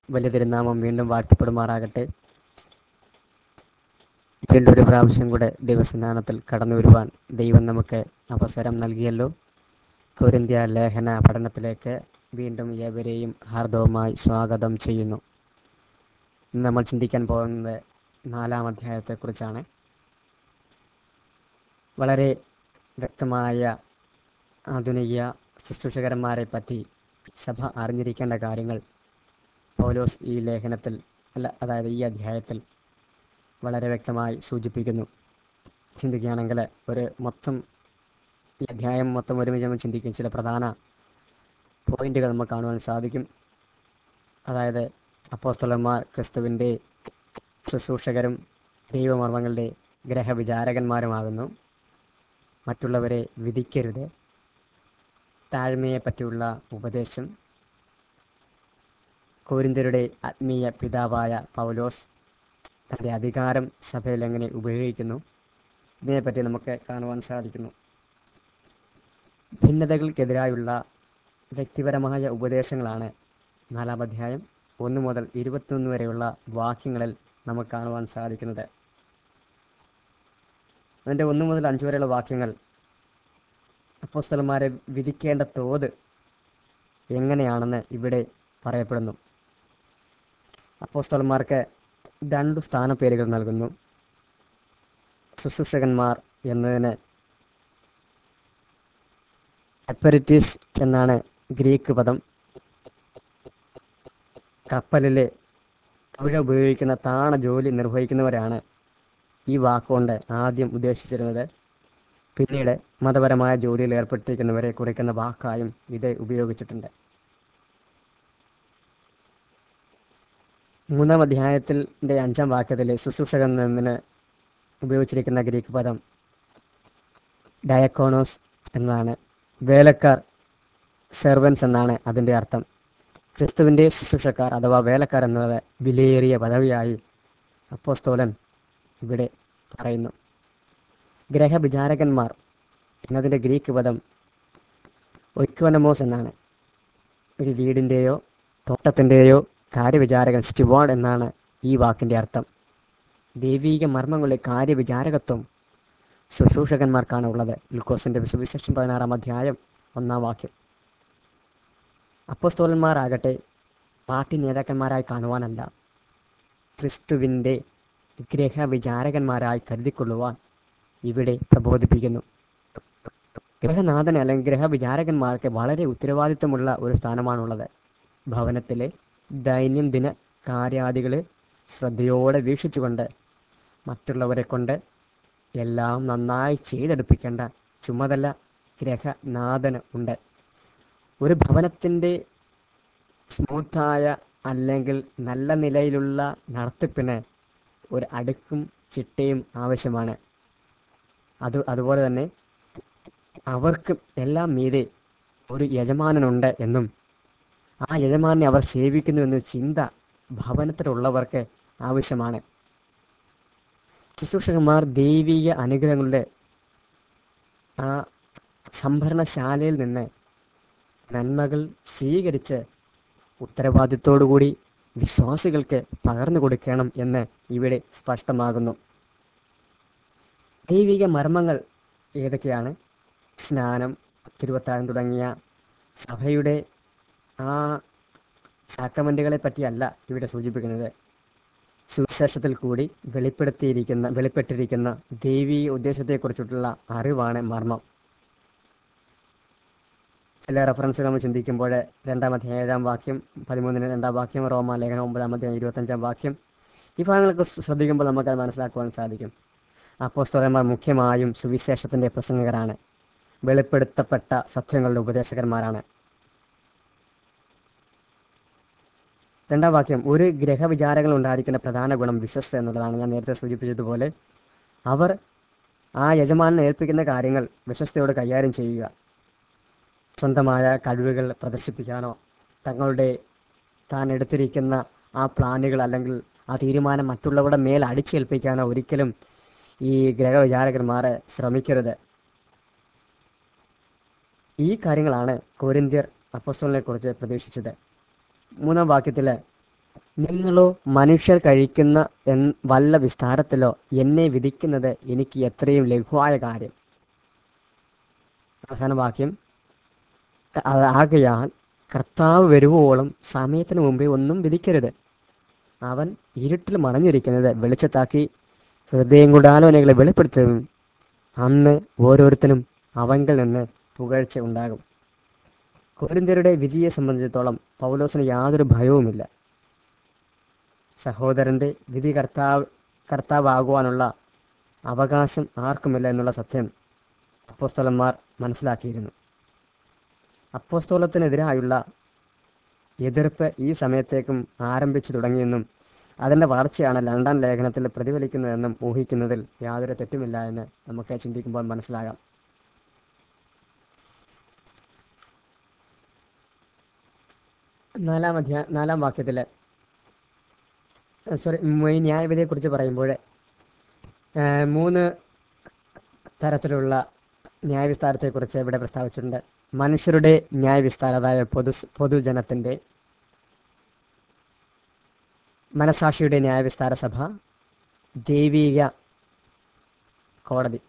വലിയ തിരുനാമം വീണ്ടും വാഴ്ത്തപ്പെടുമാറാകട്ടെ വീണ്ടും ഒരു പ്രാവശ്യം കൂടെ ദൈവസന്നാനത്തിൽ കടന്നു വരുവാൻ ദൈവം നമുക്ക് അവസരം നൽകിയല്ലോ കൊരിന്ത്യ ലേഖന പഠനത്തിലേക്ക് വീണ്ടും ഏവരെയും ഹാർദവമായി സ്വാഗതം ചെയ്യുന്നു ഇന്ന് നമ്മൾ ചിന്തിക്കാൻ പോകുന്നത് നാലാം അധ്യായത്തെക്കുറിച്ചാണ് വളരെ വ്യക്തമായ ആധുനിക ശുശ്രൂഷകന്മാരെ പറ്റി സഭ അറിഞ്ഞിരിക്കേണ്ട കാര്യങ്ങൾ പൗലോസ് ഈ ലേഖനത്തിൽ അല്ല അതായത് ഈ അധ്യായത്തിൽ വളരെ വ്യക്തമായി സൂചിപ്പിക്കുന്നു ചിന്തിക്കുകയാണെങ്കിൽ ഒരു മൊത്തം ഈ അധ്യായം മൊത്തം ഒരുമിച്ച് നമ്മൾ ചിന്തിക്കും ചില പ്രധാന പോയിന്റുകൾ നമുക്ക് കാണുവാൻ സാധിക്കും അതായത് അപ്പോസ്തലന്മാർ ക്രിസ്തുവിൻ്റെ ശുശ്രൂഷകരും ദൈവമർമ്മങ്ങളുടെ ഗ്രഹവിചാരകന്മാരുമാകുന്നു മറ്റുള്ളവരെ വിധിക്കരുത് താഴ്മയെ പറ്റിയുള്ള ഉപദേശം കോരിന്തരുടെ ആത്മീയ പിതാവായ പൗലോസ് തൻ്റെ അധികാരം സഭയിൽ എങ്ങനെ ഉപയോഗിക്കുന്നു ഇതിനെപ്പറ്റി നമുക്ക് കാണുവാൻ സാധിക്കുന്നു ഭിന്നതകൾക്കെതിരായുള്ള വ്യക്തിപരമായ ഉപദേശങ്ങളാണ് നാലാം അധ്യായം ഒന്ന് മുതൽ ഇരുപത്തൊന്ന് വരെയുള്ള വാക്യങ്ങളിൽ നമുക്ക് കാണുവാൻ സാധിക്കുന്നത് അതിൻ്റെ ഒന്ന് മുതൽ അഞ്ച് വരെയുള്ള വാക്യങ്ങൾ അപ്പോസ്തലന്മാരെ വിധിക്കേണ്ട തോത് എങ്ങനെയാണെന്ന് ഇവിടെ പറയപ്പെടുന്നു അപ്പോസ്തലന്മാർക്ക് രണ്ടു സ്ഥാനപ്പേരുകൾ നൽകുന്നു ശുശ്രൂഷകന്മാർ എന്നതിന് അപ്പരിറ്റീസ് എന്നാണ് ഗ്രീക്ക് പദം കപ്പലിലെ തൊഴിൽ ഉപയോഗിക്കുന്ന താണ ജോലി നിർവഹിക്കുന്നവരാണ് ഈ വാക്കുകൊണ്ട് ആദ്യം ഉദ്ദേശിച്ചിരുന്നത് പിന്നീട് മതപരമായ ജോലിയിൽ ഏർപ്പെട്ടിരിക്കുന്നവരെ കുറിക്കുന്ന വാക്കായും ഇത് ഉപയോഗിച്ചിട്ടുണ്ട് മൂന്നാം അധ്യായത്തിൻ്റെ അഞ്ചാം വാക്യത്തിൽ ശുശ്രൂഷകൻ എന്നതിന് ഉപയോഗിച്ചിരിക്കുന്ന ഗ്രീക്ക് പദം ഡയക്കോണോസ് എന്നാണ് വേലക്കാർ സെർവൻസ് എന്നാണ് അതിൻ്റെ അർത്ഥം ക്രിസ്തുവിൻ്റെ ശുശ്രൂഷക്കാർ അഥവാ വേലക്കാർ എന്നത് വിലയേറിയ പദവിയായി അപ്പോസ്തോലൻ ഇവിടെ പറയുന്നു ഗ്രഹവിചാരകന്മാർ എന്നതിൻ്റെ ഗ്രീക്ക് പദം ഒയ്ക്കോനമോസ് എന്നാണ് ഒരു വീടിൻ്റെയോ തോട്ടത്തിൻ്റെയോ കാര്യവിചാരകൻ സ്റ്റിവാർഡ് എന്നാണ് ഈ വാക്കിൻ്റെ അർത്ഥം ദൈവീക മർമ്മങ്ങളുടെ കാര്യവിചാരകത്വം ശുശ്രൂഷകന്മാർക്കാണ് ഉള്ളത് ലുക്കോസിൻ്റെ സുവിശേഷം പതിനാറാം അധ്യായം ഒന്നാം വാക്യം അപ്പസ്തോലന്മാരാകട്ടെ പാർട്ടി നേതാക്കന്മാരായി കാണുവാനല്ല ക്രിസ്തുവിൻ്റെ ഗ്രഹവിചാരകന്മാരായി കരുതിക്കൊള്ളുവാൻ ഇവിടെ പ്രബോധിപ്പിക്കുന്നു ഗ്രഹനാഥന് അല്ലെങ്കിൽ ഗ്രഹവിചാരകന്മാർക്ക് വളരെ ഉത്തരവാദിത്വമുള്ള ഒരു സ്ഥാനമാണുള്ളത് ഭവനത്തിലെ ദൈനംദിന കാര്യാദികളെ ശ്രദ്ധയോടെ വീക്ഷിച്ചുകൊണ്ട് മറ്റുള്ളവരെ കൊണ്ട് എല്ലാം നന്നായി ചെയ്തെടുപ്പിക്കേണ്ട ചുമതല ഗ്രഹനാഥന് ഉണ്ട് ഒരു ഭവനത്തിൻ്റെ സ്മൂത്തായ അല്ലെങ്കിൽ നല്ല നിലയിലുള്ള നടത്തിപ്പിന് ഒരു അടുക്കും ചിട്ടയും ആവശ്യമാണ് അത് അതുപോലെ തന്നെ അവർക്ക് എല്ലാം മീതെ ഒരു യജമാനനുണ്ട് എന്നും ആ യജമാനെ അവർ സേവിക്കുന്നു എന്ന ചിന്ത ഭവനത്തിലുള്ളവർക്ക് ആവശ്യമാണ് ശുശ്രൂഷകന്മാർ ദൈവിക അനുഗ്രഹങ്ങളുടെ ആ സംഭരണശാലയിൽ നിന്ന് നന്മകൾ സ്വീകരിച്ച് ഉത്തരവാദിത്തോടുകൂടി വിശ്വാസികൾക്ക് പകർന്നു കൊടുക്കണം എന്ന് ഇവിടെ സ്പഷ്ടമാകുന്നു ദൈവിക മർമ്മങ്ങൾ ഏതൊക്കെയാണ് സ്നാനം തിരുവത്താഴം തുടങ്ങിയ സഭയുടെ ആ സാക്രമെൻറ്റുകളെ പറ്റിയല്ല ഇവിടെ സൂചിപ്പിക്കുന്നത് സുവിശേഷത്തിൽ കൂടി വെളിപ്പെടുത്തിയിരിക്കുന്ന വെളിപ്പെട്ടിരിക്കുന്ന ദൈവീയ ഉദ്ദേശത്തെക്കുറിച്ചിട്ടുള്ള അറിവാണ് മർമ്മം ചില റെഫറൻസുകൾ നമ്മൾ ചിന്തിക്കുമ്പോൾ രണ്ടാം അധ്യായം ഏഴാം വാക്യം പതിമൂന്നിന് രണ്ടാം വാക്യം റോമ ലേഖനം ഒമ്പതാം അധ്യായം ഇരുപത്തഞ്ചാം വാക്യം ഈ ഭാഗങ്ങളൊക്കെ ശ്രദ്ധിക്കുമ്പോൾ നമുക്കത് മനസ്സിലാക്കുവാൻ സാധിക്കും അപ്പോസ്തോലന്മാർ മുഖ്യമായും സുവിശേഷത്തിൻ്റെ പ്രസംഗകരാണ് വെളിപ്പെടുത്തപ്പെട്ട സത്യങ്ങളുടെ ഉപദേശകന്മാരാണ് രണ്ടാം വാക്യം ഒരു ഗ്രഹവിചാരങ്ങൾ ഉണ്ടായിരിക്കുന്ന പ്രധാന ഗുണം വിശ്വസ്ത എന്നുള്ളതാണ് ഞാൻ നേരത്തെ സൂചിപ്പിച്ചതുപോലെ അവർ ആ യജമാനെ ഏൽപ്പിക്കുന്ന കാര്യങ്ങൾ വിശ്വസ്തയോട് കൈകാര്യം ചെയ്യുക സ്വന്തമായ കഴിവുകൾ പ്രദർശിപ്പിക്കാനോ തങ്ങളുടെ താൻ എടുത്തിരിക്കുന്ന ആ പ്ലാനുകൾ അല്ലെങ്കിൽ ആ തീരുമാനം മറ്റുള്ളവരുടെ മേൽ അടിച്ചേൽപ്പിക്കാനോ ഒരിക്കലും ഈ ഗ്രഹവിചാരകന്മാർ ശ്രമിക്കരുത് ഈ കാര്യങ്ങളാണ് കോരിന്ത്യർ അപ്പസ്തോലിനെ കുറിച്ച് പ്രതീക്ഷിച്ചത് മൂന്നാം വാക്യത്തിൽ നിങ്ങളോ മനുഷ്യർ കഴിക്കുന്ന എൻ വല്ല വിസ്താരത്തിലോ എന്നെ വിധിക്കുന്നത് എനിക്ക് എത്രയും ലഘുവായ കാര്യം അവസാന വാക്യം ക- ആകയാൽ കർത്താവ് വരുവോളം സമയത്തിന് മുമ്പേ ഒന്നും വിധിക്കരുത് അവൻ ഇരുട്ടിൽ മറഞ്ഞിരിക്കുന്നത് വെളിച്ചത്താക്കി ഹൃദയം കൂടാലോചനകളെ വെളിപ്പെടുത്തും അന്ന് ഓരോരുത്തരും അവങ്കിൽ നിന്ന് പുകഴ്ച ഉണ്ടാകും കോരിന്ത്യരുടെ വിധിയെ സംബന്ധിച്ചിടത്തോളം പൗലോസിന് യാതൊരു ഭയവുമില്ല സഹോദരന്റെ വിധി കർത്താവ് കർത്താവാകുവാനുള്ള അവകാശം ആർക്കുമില്ല എന്നുള്ള സത്യം അപ്പോസ്തലന്മാർ മനസ്സിലാക്കിയിരുന്നു അപ്പോസ്തോലത്തിനെതിരായുള്ള എതിർപ്പ് ഈ സമയത്തേക്കും ആരംഭിച്ചു തുടങ്ങിയെന്നും അതിൻ്റെ വളർച്ചയാണ് ലണ്ടൻ ലേഖനത്തിൽ പ്രതിഫലിക്കുന്നതെന്നും ഊഹിക്കുന്നതിൽ യാതൊരു തെറ്റുമില്ല എന്ന് നമുക്ക് ചിന്തിക്കുമ്പോൾ മനസ്സിലാകാം നാലാം അധ്യായ നാലാം വാക്യത്തിൽ സോറി ഈ ന്യായവിധിയെക്കുറിച്ച് പറയുമ്പോൾ ഏഹ്, മൂന്ന് തരത്തിലുള്ള ന്യായവിസ്താരത്തെക്കുറിച്ച് ഇവിടെ പ്രസ്താവിച്ചിട്ടുണ്ട് മനുഷ്യരുടെ ന്യായവിസ്താരം അതായത് പൊതു പൊതുജനത്തിൻ്റെ മനസാക്ഷിയുടെ ന്യായവിസ്താര സഭ ദൈവീക കോടതി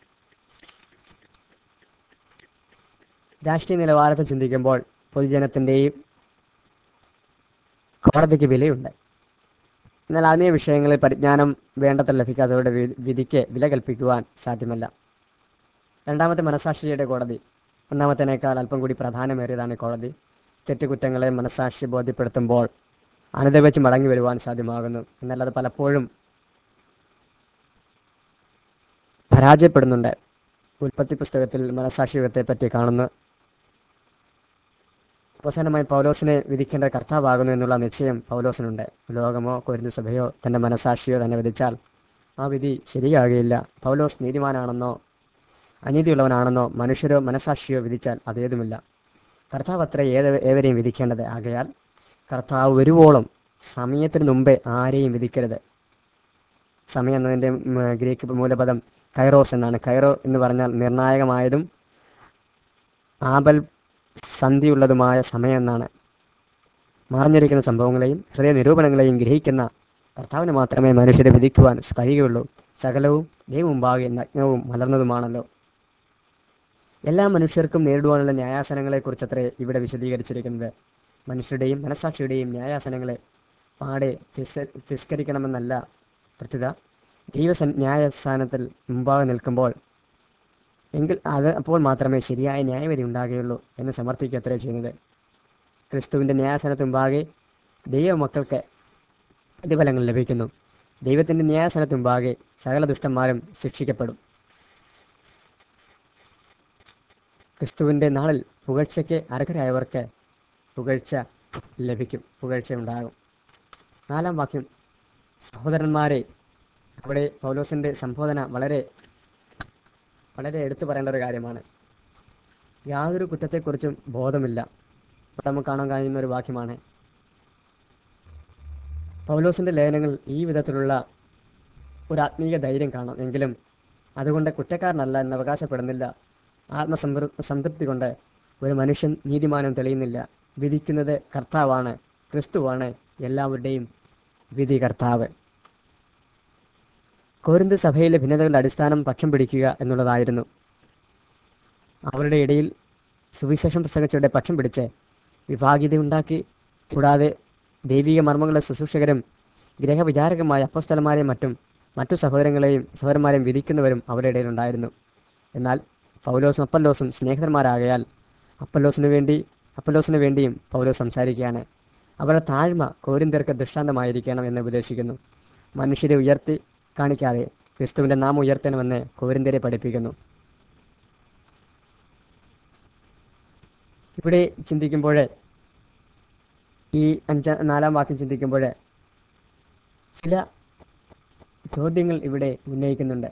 രാഷ്ട്രീയ നിലവാരത്തിൽ ചിന്തിക്കുമ്പോൾ പൊതുജനത്തിൻ്റെയും കോടതിക്ക് വിലയുണ്ട് എന്നാൽ ആത്മീയ വിഷയങ്ങളിൽ പരിജ്ഞാനം വേണ്ടത്ര ലഭിക്കാത്തവരുടെ വി- വിധിക്ക് വില കൽപ്പിക്കുവാൻ സാധ്യമല്ല രണ്ടാമത്തെ മനസാക്ഷിയുടെ കോടതി ഒന്നാമത്തേനേക്കാൾ അല്പം കൂടി പ്രാധാന്യമേറിയതാണ് ഈ കോടതി തെറ്റുകുറ്റങ്ങളെ മനസാക്ഷി ബോധ്യപ്പെടുത്തുമ്പോൾ അനുദവിച്ച് മടങ്ങി വരുവാൻ സാധ്യമാകുന്നു എന്നാൽ അത് പലപ്പോഴും പരാജയപ്പെടുന്നുണ്ട് ഉൽപ്പത്തി പുസ്തകത്തിൽ മനസാക്ഷി യുഗത്തെ പറ്റി കാണുന്നു അവസാനമായി പൗലോസിനെ വിധിക്കേണ്ട കർത്താവാകുന്നു എന്നുള്ള നിശ്ചയം പൗലോസിനുണ്ട് ലോകമോ കൊരിന്തു സഭയോ തന്റെ മനസാക്ഷിയോ തന്നെ വിധിച്ചാൽ ആ വിധി ശരിയാകുകയില്ല പൗലോസ് നീതിമാനാണെന്നോ അനീതിയുള്ളവനാണെന്നോ മനുഷ്യരോ മനസാക്ഷിയോ വിധിച്ചാൽ അതേതുമില്ല കർത്താവ് അത്ര ഏത് ഏവരെയും വിധിക്കേണ്ടത് ആകയാൽ കർത്താവ് വരുവോളം സമയത്തിന് മുമ്പേ ആരെയും വിധിക്കരുത് സമയം എന്നതിൻ്റെ ഉം, ഗ്രീക്ക് മൂലപദം കൈറോസ് എന്നാണ് കൈറോ എന്ന് പറഞ്ഞാൽ നിർണായകമായതും ആപൽ സന്ധിയുള്ളതുമായ സമയം എന്നാണ് മറഞ്ഞിരിക്കുന്ന സംഭവങ്ങളെയും ഹൃദയ നിരൂപണങ്ങളെയും ഗ്രഹിക്കുന്ന കർത്താവിന് മാത്രമേ മനുഷ്യരെ വിധിക്കുവാൻ കഴിയുകയുള്ളൂ സകലവും ദൈവമുമ്പാകെ നഗ്നവും മലർന്നതുമാണല്ലോ എല്ലാ മനുഷ്യർക്കും നേരിടുവാനുള്ള ന്യായാസനങ്ങളെക്കുറിച്ചത്രേ ഇവിടെ വിശദീകരിച്ചിരിക്കുന്നത് മനുഷ്യരുടെയും മനസാക്ഷിയുടെയും ന്യായാസനങ്ങളെ പാടെ തിസ് തിസ്കരിക്കണമെന്നല്ല പ്രത്യുത ദൈവസൻ ന്യായസ്ഥാനത്തിൽ മുമ്പാകെ നിൽക്കുമ്പോൾ എങ്കിൽ അത് അപ്പോൾ മാത്രമേ ശരിയായ ന്യായവിധി ഉണ്ടാകുകയുള്ളൂ എന്ന് സമർത്ഥിക്കുകയത്രേ ചെയ്യുന്നത് ക്രിസ്തുവിൻ്റെ ന്യായസ്ഥാനത്ത് മുമ്പാകെ ദൈവമക്കൾക്ക് പ്രതിഫലങ്ങൾ ലഭിക്കുന്നു ദൈവത്തിൻ്റെ ന്യായസ്ഥാനത്ത് മുമ്പാകെ സകല ദുഷ്ടന്മാരും ശിക്ഷിക്കപ്പെടും ക്രിസ്തുവിൻ്റെ നാളിൽ പുകഴ്ചയ്ക്ക് അർഹരായവർക്ക് പുകഴ്ച ലഭിക്കും പുകഴ്ച ഉണ്ടാകും നാലാം വാക്യം സഹോദരന്മാരെ അവിടെ പൗലോസിൻ്റെ സംബോധന വളരെ വളരെ എടുത്തു പറയേണ്ട ഒരു കാര്യമാണ് യാതൊരു കുറ്റത്തെക്കുറിച്ചും ബോധമില്ല ഇവിടെ നമുക്ക് കാണാൻ കഴിയുന്ന ഒരു വാക്യമാണ് പൗലോസിൻ്റെ ലേഖനങ്ങൾ ഈ വിധത്തിലുള്ള ഒരു ആത്മീയ ധൈര്യം കാണാം എങ്കിലും അതുകൊണ്ട് കുറ്റക്കാരനല്ല എന്ന് അവകാശപ്പെടുന്നില്ല ആത്മസംതൃ സംതൃപ്തി കൊണ്ട് ഒരു മനുഷ്യൻ നീതിമാനം തെളിയുന്നില്ല വിധിക്കുന്നത് കർത്താവാണ് ക്രിസ്തുവാണ് എല്ലാവരുടെയും വിധി കർത്താവ് കോരിന്ത് സഭയിലെ ഭിന്നതകളുടെ അടിസ്ഥാനം പക്ഷം പിടിക്കുക എന്നുള്ളതായിരുന്നു അവരുടെ ഇടയിൽ സുവിശേഷം പ്രസംഗിച്ചവരുടെ പക്ഷം പിടിച്ച് വിഭാഗീയത ഉണ്ടാക്കി കൂടാതെ ദൈവിക മർമ്മങ്ങളുടെ ശുശ്രൂഷകരും ഗ്രഹവിചാരകമായ അപ്പോസ്തലന്മാരെയും മറ്റും മറ്റു സഹോദരങ്ങളെയും സഹോദരന്മാരെയും വിധിക്കുന്നവരും അവരുടെ ഇടയിലുണ്ടായിരുന്നു എന്നാൽ പൗലോസും അപ്പല്ലോസും സ്നേഹിതന്മാരാകയാൽ അപ്പല്ലോസിനു വേണ്ടി അപ്പല്ലോസിനു വേണ്ടിയും പൗലോസ് സംസാരിക്കുകയാണ് അവരുടെ താഴ്മ കോരിന്തർക്ക് ദൃഷ്ടാന്തമായിരിക്കണം എന്ന് ഉപദേശിക്കുന്നു മനുഷ്യരെ ഉയർത്തി കാണിക്കാതെ ക്രിസ്തുവിൻ്റെ നാമം ഉയർത്തണമെന്ന് കോരിന്തരെ പഠിപ്പിക്കുന്നു ഇവിടെ ചിന്തിക്കുമ്പോൾ ഈ അഞ്ചാ നാലാം വാക്യം ചിന്തിക്കുമ്പോൾ ചില ചോദ്യങ്ങൾ ഇവിടെ ഉന്നയിക്കുന്നുണ്ട്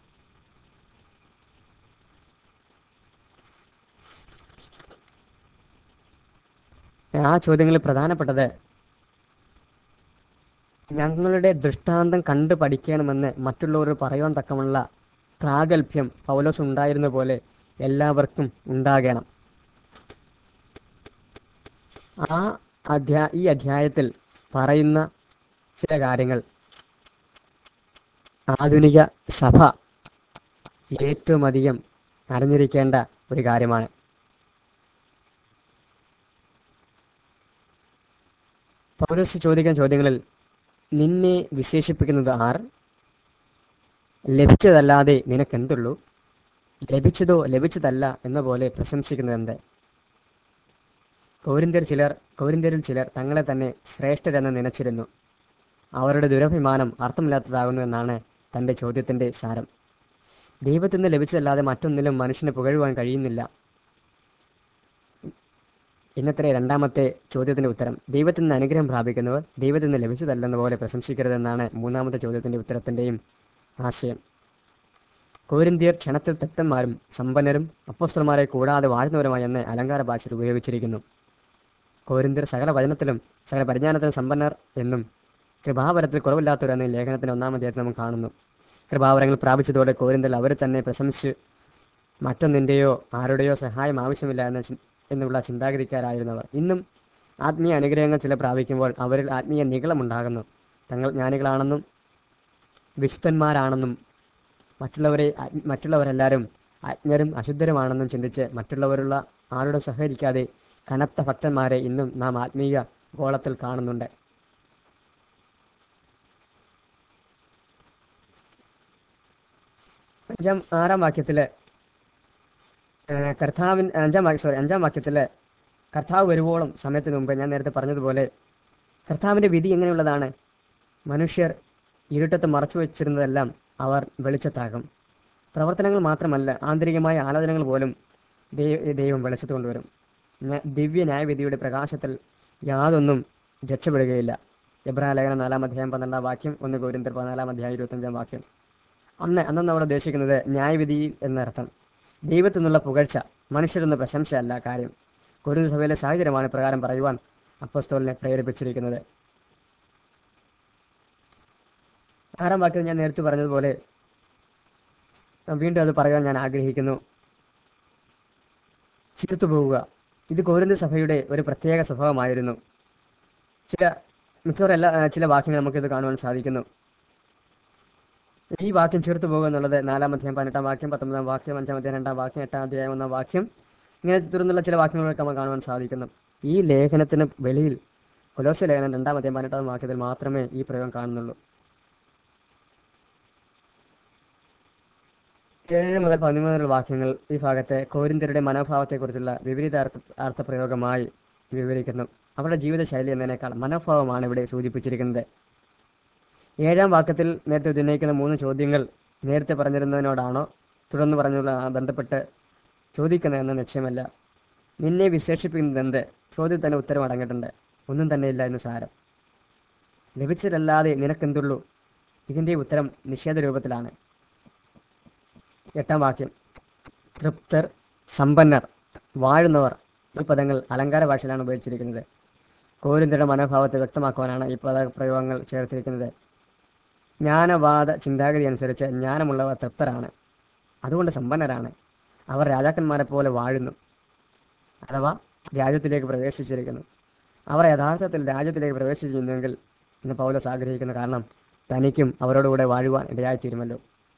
ആ ചോദ്യങ്ങളിൽ പ്രധാനപ്പെട്ടത് ഞങ്ങളുടെ ദൃഷ്ടാന്തം കണ്ടു പഠിക്കണമെന്ന് മറ്റുള്ളവർ പറയുവാൻ തക്കമുള്ള പ്രാഗൽഭ്യം പൗലോസ് ഉണ്ടായിരുന്ന പോലെ എല്ലാവർക്കും ഉണ്ടാകണം ആ അധ്യാ ഈ അധ്യായത്തിൽ പറയുന്ന ചില കാര്യങ്ങൾ ആധുനിക സഭ ഏറ്റവും അധികം അറിഞ്ഞിരിക്കേണ്ട ഒരു കാര്യമാണ് പൗലോസ് ചോദിക്കുന്ന ചോദ്യങ്ങളിൽ നിന്നെ വിശേഷിപ്പിക്കുന്നത് ആർ ലഭിച്ചതല്ലാതെ നിനക്കെന്തുള്ളൂ ലഭിച്ചതോ ലഭിച്ചതല്ല എന്ന പോലെ പ്രശംസിക്കുന്നത് എന്ത് കൗരിന്ത്യർ ചിലർ കൗരിന്ത്യരിൽ ചിലർ തങ്ങളെ തന്നെ ശ്രേഷ്ഠരെന്ന് നനച്ചിരുന്നു അവരുടെ ദുരഭിമാനം അർത്ഥമില്ലാത്തതാകുന്നു എന്നാണ് തൻ്റെ ചോദ്യത്തിൻ്റെ സാരം ദൈവത്തിൽ നിന്ന് ലഭിച്ചതല്ലാതെ മറ്റൊന്നിലും മനുഷ്യന് പുകഴുവാൻ കഴിയുന്നില്ല ഇന്നത്തെ രണ്ടാമത്തെ ചോദ്യത്തിന്റെ ഉത്തരം ദൈവത്തിൽ നിന്ന് അനുഗ്രഹം പ്രാപിക്കുന്നവർ ദൈവത്തിൽ നിന്ന് ലഭിച്ചതല്ലെന്ന പോലെ പ്രശംസിക്കരുതെന്നാണ് മൂന്നാമത്തെ ചോദ്യത്തിന്റെ ഉത്തരത്തിന്റെയും ആശയം കോരിന്ത്യർ ക്ഷണത്തിൽ തക്തന്മാരും സമ്പന്നരും അപ്പോസ്തലന്മാരെ കൂടാതെ വാഴുന്നവരുമായി എന്ന് അലങ്കാര ഭാഷയിൽ ഉപയോഗിച്ചിരിക്കുന്നു കോരിന്ത്യർ സകല വചനത്തിലും സകല പരിജ്ഞാനത്തിലും സമ്പന്നർ എന്നും കൃപാവരത്തിൽ കുറവില്ലാത്തവരെന്ന് ഈ ലേഖനത്തിന്റെ ഒന്നാം അധ്യായത്തിൽ നമുക്ക് കാണുന്നു കൃപാവരങ്ങൾ പ്രാപിച്ചതോടെ കോരിന്ത്യർ അവരെ തന്നെ പ്രശംസിച്ച് മറ്റൊന്നിൻ്റെയോ ആരുടെയോ സഹായം ആവശ്യമില്ല എന്ന ചി- എന്നുള്ള ചിന്താഗതിക്കാരായിരുന്നവർ ഇന്നും ആത്മീയ അനുഗ്രഹങ്ങൾ ചില പ്രാപിക്കുമ്പോൾ അവരിൽ ആത്മീയ നിഗളമുണ്ടാകുന്നു തങ്ങൾ ജ്ഞാനികളാണെന്നും വിശുദ്ധന്മാരാണെന്നും മറ്റുള്ളവരെ അജ്ഞ- മറ്റുള്ളവരെല്ലാവരും അജ്ഞരും അശുദ്ധരുമാണെന്നും ചിന്തിച്ച് മറ്റുള്ളവരുള്ള ആരോടും സഹകരിക്കാതെ കനത്ത ഭക്തന്മാരെ ഇന്നും നാം ആത്മീയ ഗോളത്തിൽ കാണുന്നുണ്ട് അഞ്ചാം ആറാം വാക്യത്തില് ഏഹ് കർത്താവിൻ അഞ്ചാം വാക്യം സോറി അഞ്ചാം വാക്യത്തില് കർത്താവ് വരുവോളം സമയത്തിന് മുമ്പ് ഞാൻ നേരത്തെ പറഞ്ഞതുപോലെ കർത്താവിന്റെ വിധി എങ്ങനെയുള്ളതാണ് മനുഷ്യർ ഇരുട്ടത്ത് മറച്ചു വെച്ചിരുന്നതെല്ലാം അവർ വെളിച്ചത്താകും പ്രവർത്തനങ്ങൾ മാത്രമല്ല ആന്തരികമായ ആലോചനകൾ പോലും ദൈ- ദൈവം വെളിച്ചത്ത് കൊണ്ടുവരും ന്യ- ദിവ്യ ന്യായവിധിയുടെ പ്രകാശത്തിൽ യാതൊന്നും രക്ഷപ്പെടുകയില്ല എബ്രാഹിം ലേഖനം നാലാം അധ്യായം പന്ത്രണ്ടാം വാക്യം ഒന്ന് കോരിന്തർ പതിനാലാം അധ്യായം ഇരുപത്തഞ്ചാം വാക്യം അന്ന് അന്ന് നമ്മൾ ഉദ്ദേശിക്കുന്നത് ന്യായവിധി എന്നർത്ഥം ദൈവത്തിൽ നിന്നുള്ള പുകഴ്ച മനുഷ്യരെന്ന പ്രശംസയല്ല കാര്യം ഒരു സഭയിലെ സാഹചര്യമാണ് പ്രകാരം പറയുവാൻ അപ്പസ്തോലിനെ പ്രേരിപ്പിച്ചിരിക്കുന്നത് ആറാം വാക്യം ഞാൻ നേരത്തെ പറഞ്ഞതുപോലെ വീണ്ടും അത് പറയാൻ ഞാൻ ആഗ്രഹിക്കുന്നു ചീർത്തു പോവുക ഇത് കോരിന്ത സഭയുടെ ഒരു പ്രത്യേക സ്വഭാവമായിരുന്നു ചില മിക്കവാറും എല്ലാ ആ, ചില വാക്യങ്ങൾ നമുക്കിത് കാണുവാൻ സാധിക്കുന്നു ഈ വാക്യം ചേർത്ത് പോകുക എന്നുള്ളത് നാലാം അധ്യായം പതിനെട്ടാം വാക്യം പത്തൊമ്പതാം വാക്യം അഞ്ചാം അധ്യായം രണ്ടാം വാക്യം എട്ടാം അധ്യായം ഒന്നാം വാക്യം ഇങ്ങനെ തുടർന്നുള്ള ചില വാക്യങ്ങളൊക്കെ നമുക്ക് കാണുവാൻ സാധിക്കുന്നു ഈ ലേഖനത്തിന് വെളിയിൽ കൊലോസ്യ ലേഖനം രണ്ടാം അധ്യായം പതിനെട്ടാം വാക്യത്തിൽ മാത്രമേ ഈ പ്രയോഗം കാണുന്നുള്ളൂ ഏഴ് മുതൽ പതിമൂന്ന് വരെയുള്ള വാക്യങ്ങൾ ഈ ഭാഗത്തെ കോരിന്ത്യരുടെ മനോഭാവത്തെക്കുറിച്ചുള്ള വിപരീത അർത്ഥ അർത്ഥപ്രയോഗമായി വിവരിക്കുന്നു അവരുടെ ജീവിതശൈലി എന്നതിനേക്കാൾ മനോഭാവമാണ് ഇവിടെ സൂചിപ്പിച്ചിരിക്കുന്നത് ഏഴാം വാക്യത്തിൽ നേരത്തെ ഉന്നയിക്കുന്ന മൂന്ന് ചോദ്യങ്ങൾ നേരത്തെ പറഞ്ഞിരുന്നതിനോടാണോ തുടർന്ന് പറഞ്ഞുള്ള ബന്ധപ്പെട്ട് ചോദിക്കുന്നതെന്ന് നിശ്ചയമല്ല നിന്നെ വിശേഷിപ്പിക്കുന്നത് എന്ത് ചോദ്യത്തിൽ തന്നെ ഉത്തരം അടങ്ങിയിട്ടുണ്ട് ഒന്നും തന്നെ ഇല്ല എന്ന് സാരം ലഭിച്ചതല്ലാതെ നിനക്കെന്തുള്ളൂ ഇതിൻ്റെ ഉത്തരം നിഷേധ രൂപത്തിലാണ് എട്ടാം വാക്യം തൃപ്തർ സമ്പന്നർ വാഴുന്നവർ ഈ പദങ്ങൾ അലങ്കാര ഭാഷയിലാണ് ഉപയോഗിച്ചിരിക്കുന്നത് കോരിന്തരുടെ മനോഭാവത്തെ വ്യക്തമാക്കുവാനാണ് ഈ പദ പ്രയോഗങ്ങൾ ചേർത്തിരിക്കുന്നത് ജ്ഞാനവാദ ചിന്താഗതി അനുസരിച്ച് ജ്ഞാനമുള്ളവർ തൃപ്തരാണ് അതുകൊണ്ട് സമ്പന്നരാണ് അവർ രാജാക്കന്മാരെ പോലെ വാഴുന്നു അഥവാ രാജ്യത്തിലേക്ക് പ്രവേശിച്ചിരിക്കുന്നു അവർ യഥാർത്ഥത്തിൽ രാജ്യത്തിലേക്ക് പ്രവേശിച്ചിരുന്നെങ്കിൽ ഇന്ന് പൗലോസ് ആഗ്രഹിക്കുന്ന കാരണം തനിക്കും അവരോടുകൂടെ വാഴുവാൻ ഇടയായിത്തീരുമല്ലോ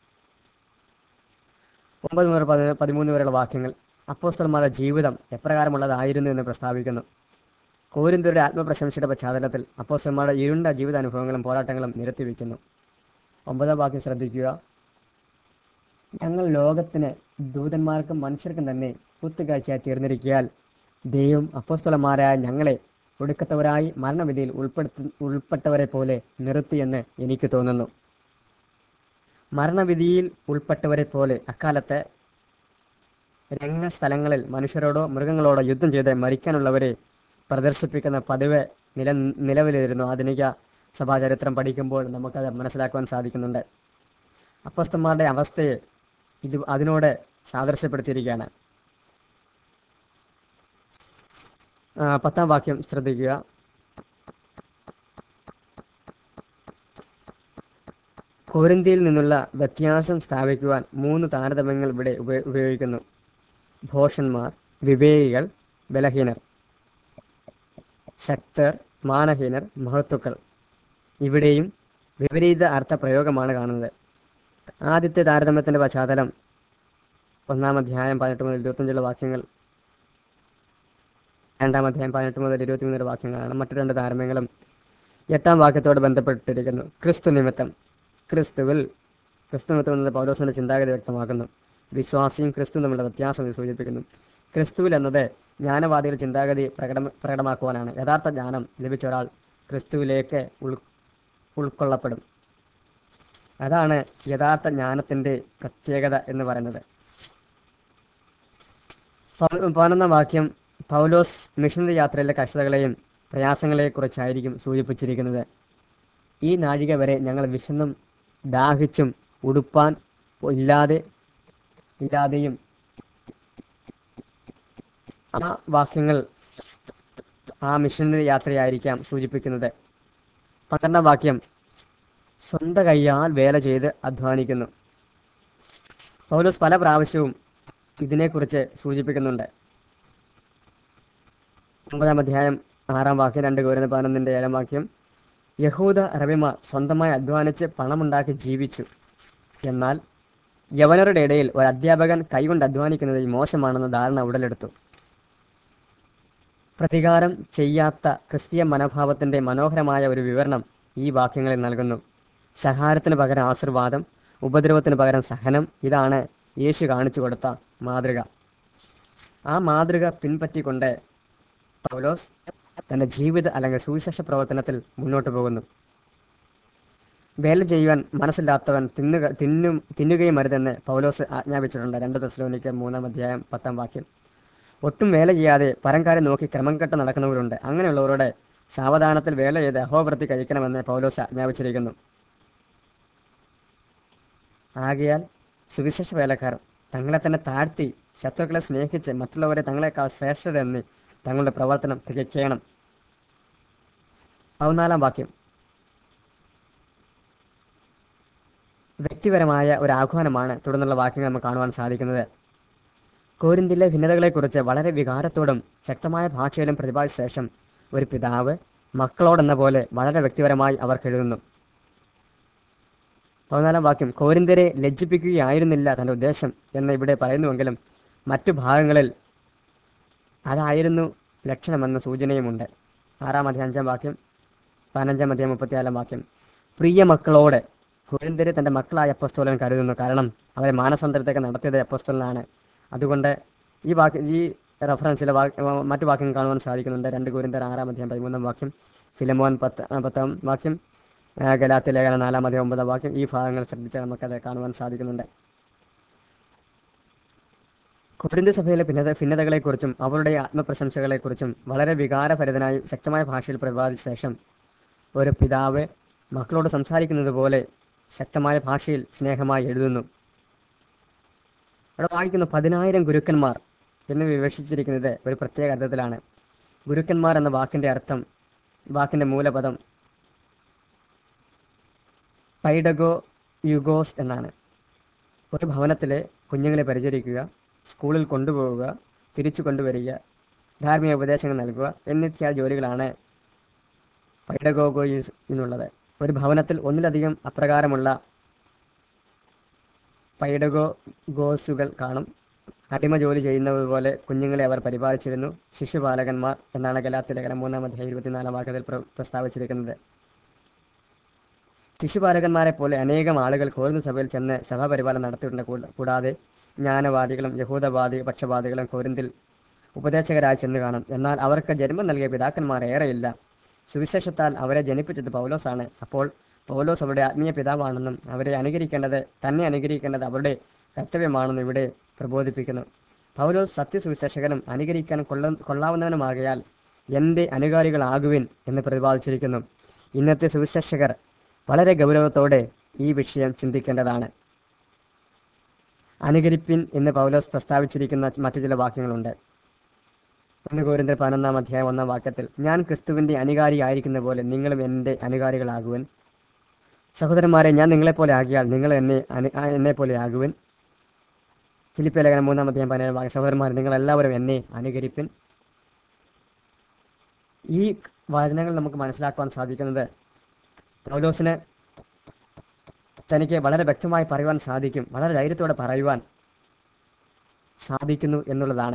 ഒമ്പത് മുതൽ പതി- പതിമൂന്ന് വരെയുള്ള വാക്യങ്ങൾ അപ്പോസ്തലന്മാരുടെ ജീവിതം എപ്രകാരമുള്ളതായിരുന്നു എന്ന് പ്രസ്താവിക്കുന്നു കോരിന്തരുടെ ആത്മപ്രശംസയുടെ പശ്ചാത്തലത്തിൽ അപ്പോസ്തലന്മാരുടെ ഇരുണ്ട ജീവിതാനുഭവങ്ങളും പോരാട്ടങ്ങളും നിരത്തിവെക്കുന്നു ഒമ്പതാം വാക്യം ശ്രദ്ധിക്കുക ഞങ്ങൾ ലോകത്തിന് ദൂതന്മാർക്കും മനുഷ്യർക്കും തന്നെ കുത്തുകാഴ്ചയായി തീർന്നിരിക്കിയാൽ ദൈവം അപ്പോസ്തലന്മാരായ ഞങ്ങളെ ഒടുക്കത്തവരായി മരണവിധിയിൽ ഉൾപ്പെടുത്തി ഉൾപ്പെട്ടവരെ പോലെ നിർത്തിയെന്ന് എനിക്ക് തോന്നുന്നു മരണവിധിയിൽ ഉൾപ്പെട്ടവരെ പോലെ അക്കാലത്ത് രംഗസ്ഥലങ്ങളിൽ മനുഷ്യരോടോ മൃഗങ്ങളോടോ യുദ്ധം ചെയ്ത് മരിക്കാനുള്ളവരെ പ്രദർശിപ്പിക്കുന്ന പതിവ് നില നിലവിലിരുന്നു ആധുനിക സഭാചരിത്രം പഠിക്കുമ്പോൾ നമുക്കത് മനസ്സിലാക്കുവാൻ സാധിക്കുന്നുണ്ട് അപ്പസ്തന്മാരുടെ അവസ്ഥയെ ഇത് അതിനോട് സാദൃശ്യപ്പെടുത്തിയിരിക്കുകയാണ് ആ, പത്താം വാക്യം ശ്രദ്ധിക്കുക കോരിന്തിയിൽ നിന്നുള്ള വ്യത്യാസം സ്ഥാപിക്കുവാൻ മൂന്ന് താരതമ്യങ്ങൾ ഇവിടെ ഉപ- ഉപയോഗിക്കുന്നു ഭോഷന്മാർ വിവേകികൾ ബലഹീനർ ശക്തർ മാനഹീനർ മഹത്വക്കൾ ഇവിടെയും വിപരീത അർത്ഥ പ്രയോഗമാണ് കാണുന്നത് ആദ്യത്തെ താരതമ്യത്തിന്റെ പശ്ചാത്തലം ഒന്നാം അധ്യായം പതിനെട്ട് മുതൽ ഇരുപത്തഞ്ചുള്ള വാക്യങ്ങൾ രണ്ടാം അധ്യായം പതിനെട്ട് മുതൽ ഇരുപത്തിമൂന്ന് വാക്യങ്ങളാണ് മറ്റു രണ്ട് താരതമ്യങ്ങളും എട്ടാം വാക്യത്തോട് ബന്ധപ്പെട്ടിരിക്കുന്നു ക്രിസ്തു നിമിത്തം ക്രിസ്തുവിൽ ക്രിസ്തു നിമിത്തം എന്നത് പൗലോസിന്റെ ചിന്താഗതി വ്യക്തമാക്കുന്നു വിശ്വാസിയും ക്രിസ്തു തമ്മിലുള്ള വ്യത്യാസം ഇത് സൂചിപ്പിക്കുന്നു ക്രിസ്തുവിൽ എന്നത് ജ്ഞാനവാദികൾ ചിന്താഗതി പ്രകട പ്രകടമാക്കുവാനാണ് യഥാർത്ഥ ജ്ഞാനം ലഭിച്ച ഒരാൾ ക്രിസ്തുവിലേക്ക് ഉൾ ഉൾക്കൊള്ളപ്പെടും അതാണ് യഥാർത്ഥ ജ്ഞാനത്തിന്റെ പ്രത്യേകത എന്ന് പറയുന്നത് പ- പതിനൊന്നാം വാക്യം പൗലോസ് മിഷനറി യാത്രയിലെ കഷ്ടതകളെയും പ്രയാസങ്ങളെയും കുറിച്ചായിരിക്കും സൂചിപ്പിച്ചിരിക്കുന്നത് ഈ നാഴിക വരെ ഞങ്ങൾ വിശന്നും ദാഹിച്ചും ഉടുപ്പാൻ ഇല്ലാതെ ഇല്ലാതെയും ആ വാക്യങ്ങൾ ആ മിഷനറി യാത്രയായിരിക്കാം സൂചിപ്പിക്കുന്നത് പന്ത്രണ്ടാം വാക്യം സ്വന്തം കൈയാൽ വേല ചെയ്ത് അധ്വാനിക്കുന്നു പൗലോസ് പല പ്രാവശ്യവും ഇതിനെക്കുറിച്ച് സൂചിപ്പിക്കുന്നുണ്ട് ഒമ്പതാം അധ്യായം ആറാം വാക്യം രണ്ട് കോരുന്ന പതിനൊന്നിന്റെ ഏഴാം വാക്യം യഹൂദ അറബിമാർ സ്വന്തമായി അധ്വാനിച്ച് പണമുണ്ടാക്കി ജീവിച്ചു എന്നാൽ യവനരുടെ ഇടയിൽ ഒരു അധ്യാപകൻ കൈകൊണ്ട് അധ്വാനിക്കുന്നത് മോശമാണെന്ന ധാരണ ഉടലെടുത്തു പ്രതികാരം ചെയ്യാത്ത ക്രിസ്തീയ മനോഭാവത്തിന്റെ മനോഹരമായ ഒരു വിവരണം ഈ വാക്യങ്ങളിൽ നൽകുന്നു സഹാരത്തിന് പകരം ആശീർവാദം ഉപദ്രവത്തിന് പകരം സഹനം ഇതാണ് യേശു കാണിച്ചു കൊടുത്ത മാതൃക ആ മാതൃക പിൻപറ്റിക്കൊണ്ട് പൗലോസ് തന്റെ ജീവിത അല്ലെങ്കിൽ സുവിശേഷ പ്രവർത്തനത്തിൽ മുന്നോട്ട് പോകുന്നു വേല ചെയ്യുവാൻ മനസ്സില്ലാത്തവൻ തിന്നുക തിന്നും തിന്നുകയും അരുതെന്ന് പൗലോസ് ആജ്ഞാപിച്ചിട്ടുണ്ട് രണ്ട് തെസ്ലോനിക്ക് മൂന്നാം അധ്യായം പത്താം വാക്യം ഒട്ടും വേല ചെയ്യാതെ പരംകാരെ നോക്കി ക്രമം കെട്ട് നടക്കുന്നവരുണ്ട് അങ്ങനെയുള്ളവരോട് സാവധാനത്തിൽ വേല ചെയ്ത് അഹോവൃത്തി കഴിക്കണമെന്ന് പൗലോസ് ആജ്ഞാപിച്ചിരിക്കുന്നു ആകയാൽ സുവിശേഷ വേലക്കാർ തങ്ങളെ തന്നെ താഴ്ത്തി ശത്രുക്കളെ സ്നേഹിച്ച് മറ്റുള്ളവരെ തങ്ങളെക്കാൾ ശ്രേഷ്ഠരെന്ന് തങ്ങളുടെ പ്രവർത്തനം തികയ്ക്കണം പതിനാലാം വാക്യം വ്യക്തിപരമായ ഒരു ആഹ്വാനമാണ് തുടർന്നുള്ള വാക്യങ്ങൾ നമുക്ക് കാണുവാൻ സാധിക്കുന്നത് കോരിന്തിലെ ഭിന്നതകളെക്കുറിച്ച് വളരെ വികാരത്തോടും ശക്തമായ ഭാഷയിലും പ്രതിപാദിച്ച ശേഷം ഒരു പിതാവ് മക്കളോടെന്ന പോലെ വളരെ വ്യക്തിപരമായി അവർക്ക് എഴുതുന്നു പതിനാലാം വാക്യം കോരിന്തരെ ലജ്ജിപ്പിക്കുകയായിരുന്നില്ല തന്റെ ഉദ്ദേശം എന്ന് ഇവിടെ പറയുന്നുവെങ്കിലും മറ്റു ഭാഗങ്ങളിൽ അതായിരുന്നു ലക്ഷണമെന്ന സൂചനയുമുണ്ട് ആറാം അധ്യായം അഞ്ചാം വാക്യം പതിനഞ്ചാം അധ്യായം മുപ്പത്തിനാലാം വാക്യം പ്രിയ മക്കളോട് കുരിന്തര് തന്റെ മക്കളായ അപ്പസ്തോലൻ കരുതുന്നു കാരണം അവരെ മാനസാന്തരത്തേക്ക് നടത്തിയത് അപ്പസ്തോലനാണ് അതുകൊണ്ട് ഈ വാക്യ ഈ റെഫറൻസിലെ വാ- മറ്റു വാക്യങ്ങൾ കാണുവാൻ സാധിക്കുന്നുണ്ട് രണ്ട് കുരിന്തർ ആറാം അധ്യായം പതിമൂന്നാം വാക്യം ഫിലമോൻ പത്ത് ആ, പത്താം വാക്യം ആ, ഗലാത്യ ലേഖനം നാലാം അധ്യായം ഒമ്പതാം വാക്യം ഈ ഭാഗങ്ങൾ ശ്രദ്ധിച്ചാൽ നമുക്കത് കാണുവാൻ സാധിക്കുന്നുണ്ട് കുരിന്ത സഭയിലെ ഭിന്നത ഭിന്നതകളെക്കുറിച്ചും അവരുടെ ആത്മപ്രശംസകളെക്കുറിച്ചും വളരെ വികാരഭരിതനായി ശക്തമായ ഭാഷയിൽ പ്രതിപാദിച്ച ശേഷം ഒരു പിതാവ് മക്കളോട് സംസാരിക്കുന്നത് പോലെ ശക്തമായ ഭാഷയിൽ സ്നേഹമായി എഴുതുന്നു അവിടെ വായിക്കുന്നു പതിനായിരം ഗുരുക്കന്മാർ എന്ന് വിവക്ഷിച്ചിരിക്കുന്നത് ഒരു പ്രത്യേക അർത്ഥത്തിലാണ് ഗുരുക്കന്മാർ എന്ന വാക്കിന്റെ അർത്ഥം വാക്കിന്റെ മൂലപദം പൈഡഗോ യുഗോസ് എന്നാണ് ഒരു ഭവനത്തിലെ കുഞ്ഞുങ്ങളെ പരിചരിക്കുക സ്കൂളിൽ കൊണ്ടുപോവുക തിരിച്ചു കൊണ്ടുവരിക ധാർമ്മിക ഉപദേശങ്ങൾ നൽകുക എന്നിത്യാദി ജോലികളാണ് പൈഡഗോഗോയിസ് എന്നുള്ളത് ഒരു ഭവനത്തിൽ ഒന്നിലധികം അപ്രകാരമുള്ള പൈഡഗോ ഗോസുകൾ കാണും അടിമ ജോലി ചെയ്യുന്നത് പോലെ കുഞ്ഞുങ്ങളെ അവർ പരിപാലിച്ചിരുന്നു ശിശുപാലകന്മാർ എന്നാണ് ഗലാത്തി ലേഖനം മൂന്നാം അധ്യായം ഇരുപത്തിനാലാം വാക്യത്തിൽ പ്ര- പ്രസ്താവിച്ചിരിക്കുന്നത് ശിശുപാലകന്മാരെ പോലെ അനേകം ആളുകൾ കോരുന്ന സഭയിൽ ചെന്ന് സഭാപരിപാലനം നടത്തിയിട്ടുണ്ട് കൂട- കൂടാതെ ജ്ഞാനവാദികളും യഹൂദവാദി പക്ഷപാതികളും കോരിന്തിൽ ഉപദേശകരായി ചെന്ന് കാണും എന്നാൽ അവർക്ക് ജന്മം നൽകിയ പിതാക്കന്മാർ ഏറെയില്ല സുവിശേഷത്താൽ അവരെ ജനിപ്പിച്ചത് പൗലോസാണ് അപ്പോൾ പൗലോസ് അവരുടെ ആത്മീയ പിതാവാണെന്നും അവരെ അനുകരിക്കേണ്ടത് തന്നെ അനുകരിക്കേണ്ടത് അവരുടെ കർത്തവ്യമാണെന്നും ഇവിടെ പ്രബോധിപ്പിക്കുന്നു പൗലോസ് സത്യസുവിശേഷകനും അനുകരിക്കാൻ കൊള്ള കൊള്ളാവുന്നവനുമാകയാൽ എൻ്റെ അനുകാരികളാകുവിൻ എന്ന് പ്രതിപാദിച്ചിരിക്കുന്നു ഇന്നത്തെ സുവിശേഷകർ വളരെ ഗൗരവത്തോടെ ഈ വിഷയം ചിന്തിക്കേണ്ടതാണ് അനുകരിപ്പിൻ എന്ന് പൗലോസ് പ്രസ്താവിച്ചിരിക്കുന്ന മറ്റു ചില വാക്യങ്ങളുണ്ട് ഒന്ന് കോരിന്തർ പതിനൊന്നാം അധ്യായം ഒന്നാം വാക്യത്തിൽ ഞാൻ ക്രിസ്തുവിന്റെ അനുകാരിയായിരിക്കുന്ന പോലെ നിങ്ങളും എൻ്റെ അനുകാരികളാകുവൻ സഹോദരന്മാരെ ഞാൻ നിങ്ങളെപ്പോലെ ആകിയാൽ നിങ്ങൾ എന്നെ അനു- ആ, എന്നെ പോലെ ആകുവൻ ഫിലിപ്പിയ ലേഖനം മൂന്നാം അധ്യായം പതിനേഴ് വാക്യം സഹോദരന്മാരെ നിങ്ങൾ എല്ലാവരും എന്നെ അനുകരിപ്പിൻ ഈ വചനങ്ങൾ നമുക്ക് മനസ്സിലാക്കുവാൻ സാധിക്കുന്നത് പൗലോസിന് തനിക്ക് വളരെ വ്യക്തമായി പറയുവാൻ സാധിക്കും വളരെ ധൈര്യത്തോടെ പറയുവാൻ സാധിക്കുന്നു എന്നുള്ളതാണ്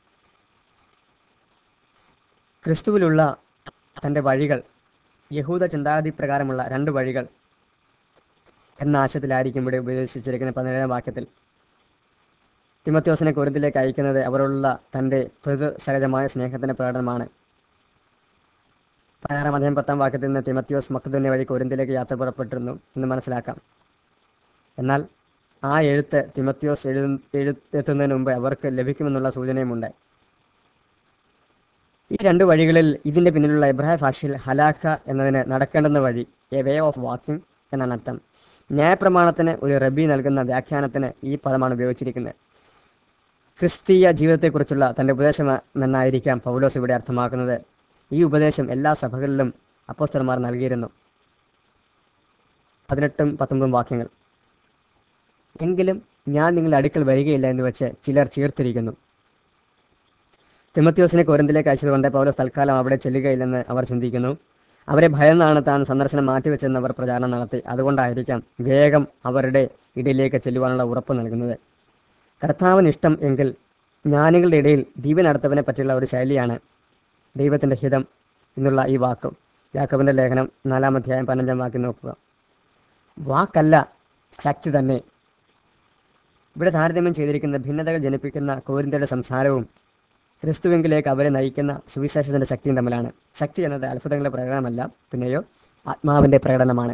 ക്രിസ്തുവിലുള്ള തൻ്റെ വഴികൾ യഹൂദ ചിന്താഗതി പ്രകാരമുള്ള രണ്ട് വഴികൾ എന്ന ആശയത്തിലായിരിക്കും ഇവിടെ ഉപദേശിച്ചിരിക്കുന്ന പതിനേഴാം വാക്യത്തിൽ തിമത്യോസിനെ കുരുത്തിലേക്ക് അയക്കുന്നത് അവരോടുള്ള തൻ്റെ പൊതു സഹജമായ സ്നേഹത്തിന്റെ പ്രകടനമാണ് പതിനാറാം അധ്യായം പത്താം വാക്യത്തിൽ നിന്ന് തിമത്യോസ് മക്കതുന്യ വഴി കൊരിന്തിലേക്ക് യാത്ര പുറപ്പെട്ടിരുന്നു എന്ന് മനസ്സിലാക്കാം എന്നാൽ ആ എഴുത്ത് തിമത്യോസ് എഴു എഴു എത്തുന്നതിന് മുമ്പ് അവർക്ക് ലഭിക്കുമെന്നുള്ള സൂചനയുമുണ്ട് ഈ രണ്ട് വഴികളിൽ ഇതിന്റെ പിന്നിലുള്ള എബ്രായ ഭാഷയിൽ ഹലാഖ എന്നതിന് നടക്കേണ്ടുന്ന വഴി എ വേ ഓഫ് വാക്കിംഗ് എന്നാണ് അർത്ഥം ന്യായപ്രമാണത്തിന് ഒരു റബി നൽകുന്ന വ്യാഖ്യാനത്തിന് ഈ പദമാണ് ഉപയോഗിച്ചിരിക്കുന്നത് ക്രിസ്തീയ ജീവിതത്തെക്കുറിച്ചുള്ള തന്റെ ഉപദേശമെന്നായിരിക്കാം പൗലോസ് ഇവിടെ അർത്ഥമാക്കുന്നത് ഈ ഉപദേശം എല്ലാ സഭകളിലും അപ്പോസ്തലന്മാർ നൽകിയിരുന്നു പതിനെട്ടും പത്തൊമ്പതും വാക്യങ്ങൾ എങ്കിലും ഞാൻ നിങ്ങളുടെ അടുക്കൽ വരികയില്ല എന്ന് വെച്ച് ചിലർ ചേർത്തിരിക്കുന്നു തിമത്യോസിനെ കോരന്തിലേക്ക് അയച്ചതുകൊണ്ട് പൗലോസ് തൽക്കാലം അവിടെ ചെല്ലുകയില്ലെന്ന് അവർ ചിന്തിക്കുന്നു അവരെ ഭയന്നാണ് താൻ സന്ദർശനം മാറ്റിവെച്ചെന്ന് അവർ പ്രചാരണം നടത്തി അതുകൊണ്ടായിരിക്കാം വേഗം അവരുടെ ഇടയിലേക്ക് ചെല്ലുവാനുള്ള ഉറപ്പ് നൽകുന്നത് കർത്താവിന് ഇഷ്ടം എങ്കിൽ ജ്ഞാനികളുടെ ഇടയിൽ ദീപൻ അടുത്തവനെ പറ്റിയുള്ള ഒരു ശൈലിയാണ് ദൈവത്തിന്റെ ഹിതം എന്നുള്ള ഈ വാക്കും യാക്കോബിന്റെ ലേഖനം നാലാം അധ്യായം പതിനഞ്ചാം വാക്യം നോക്കുക വാക്കല്ല ശക്തി തന്നെ ഇവിടെ താരതമ്യം ചെയ്തിരിക്കുന്ന ഭിന്നതകൾ ജനിപ്പിക്കുന്ന കോരിന്തയുടെ സംസാരവും ക്രിസ്തുവെങ്കിലേക്ക് അവരെ നയിക്കുന്ന സുവിശേഷത്തിന്റെ ശക്തിയും തമ്മിലാണ് ശക്തി എന്നത് അത്ഭുതങ്ങളുടെ പ്രകടനമല്ല പിന്നെയോ ആത്മാവിന്റെ പ്രകടനമാണ്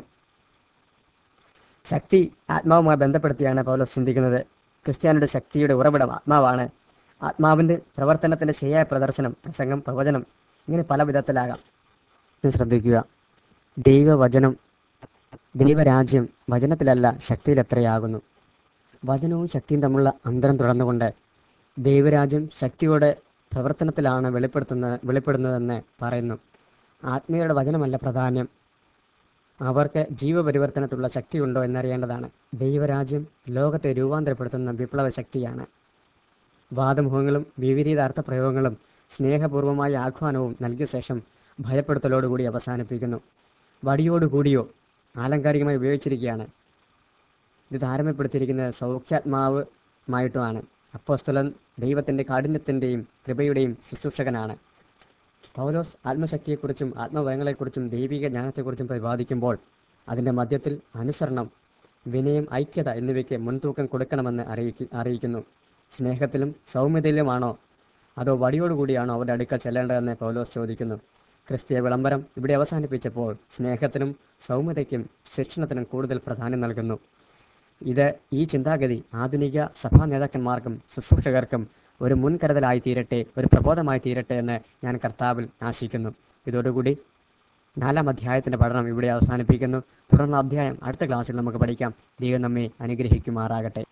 ശക്തി ആത്മാവുമായി ബന്ധപ്പെടുത്തിയാണ് പൗലോസ് ചിന്തിക്കുന്നത് ക്രിസ്ത്യാനിയുടെ ശക്തിയുടെ ഉറവിടം ആത്മാവാണ് ആത്മാവിന്റെ പ്രവർത്തനത്തിന്റെ ശരിയായ പ്രദർശനം പ്രസംഗം പ്രവചനം ഇങ്ങനെ പല വിധത്തിലാകാം ഇത് ശ്രദ്ധിക്കുക ദൈവവചനം ദൈവരാജ്യം വചനത്തിലല്ല ശക്തിയിൽ എത്രയാകുന്നു വചനവും ശക്തിയും തമ്മിലുള്ള അന്തരം തുടർന്നുകൊണ്ട് ദൈവരാജ്യം ശക്തിയുടെ പ്രവർത്തനത്തിലാണ് വെളിപ്പെടുത്തുന്നത് വെളിപ്പെടുന്നതെന്ന് പറയുന്നു ആത്മീയരുടെ വചനമല്ല പ്രാധാന്യം അവർക്ക് ജീവപരിവർത്തനത്തിലുള്ള ശക്തിയുണ്ടോ എന്നറിയേണ്ടതാണ് ദൈവരാജ്യം ലോകത്തെ രൂപാന്തരപ്പെടുത്തുന്ന വിപ്ലവ ശക്തിയാണ് വാദമുഖങ്ങളും വിപരീത അർത്ഥപ്രയോഗങ്ങളും സ്നേഹപൂർവമായ ആഹ്വാനവും നൽകിയ ശേഷം ഭയപ്പെടുത്തലോടുകൂടി അവസാനിപ്പിക്കുന്നു വടിയോടുകൂടിയോ ആലങ്കാരികമായി ഉപയോഗിച്ചിരിക്കുകയാണ് ഇത് താരതമ്യപ്പെടുത്തിയിരിക്കുന്നത് സൗഖ്യാത്മാവുമായിട്ടുമാണ് അപ്പോസ്തലൻ ദൈവത്തിന്റെ കാഠിന്യത്തിന്റെയും കൃപയുടെയും ശുശ്രൂഷകനാണ് പൗലോസ് ആത്മശക്തിയെക്കുറിച്ചും ആത്മഭയങ്ങളെക്കുറിച്ചും ദൈവിക ജ്ഞാനത്തെക്കുറിച്ചും പ്രതിപാദിക്കുമ്പോൾ അതിന്റെ മധ്യത്തിൽ അനുസരണം വിനയം ഐക്യത എന്നിവയ്ക്ക് മുൻതൂക്കം കൊടുക്കണമെന്ന് അറിയിക്കു അറിയിക്കുന്നു സ്നേഹത്തിലും സൗമ്യതയിലുമാണോ അതോ വടിയോടുകൂടിയാണോ അവരുടെ അടുക്കൽ ചെല്ലേണ്ടതെന്ന് പൗലോസ് ചോദിക്കുന്നു ക്രിസ്തീയ വിളംബരം ഇവിടെ അവസാനിപ്പിച്ചപ്പോൾ സ്നേഹത്തിനും സൗമ്യതയ്ക്കും ശിക്ഷണത്തിനും കൂടുതൽ പ്രാധാന്യം നൽകുന്നു ഇത് ഈ ചിന്താഗതി ആധുനിക സഭാ നേതാക്കന്മാർക്കും ശുശ്രൂഷകർക്കും ഒരു മുൻകരുതലായി തീരട്ടെ ഒരു പ്രബോധമായി തീരട്ടെ എന്ന് ഞാൻ കർത്താവിൽ ആശിക്കുന്നു ഇതോടുകൂടി നാലാം അധ്യായത്തിന്റെ പഠനം ഇവിടെ അവസാനിപ്പിക്കുന്നു തുടർന്ന അധ്യായം അടുത്ത ക്ലാസ്സിൽ നമുക്ക് പഠിക്കാം ദൈവം നമ്മെ അനുഗ്രഹിക്കുമാറാകട്ടെ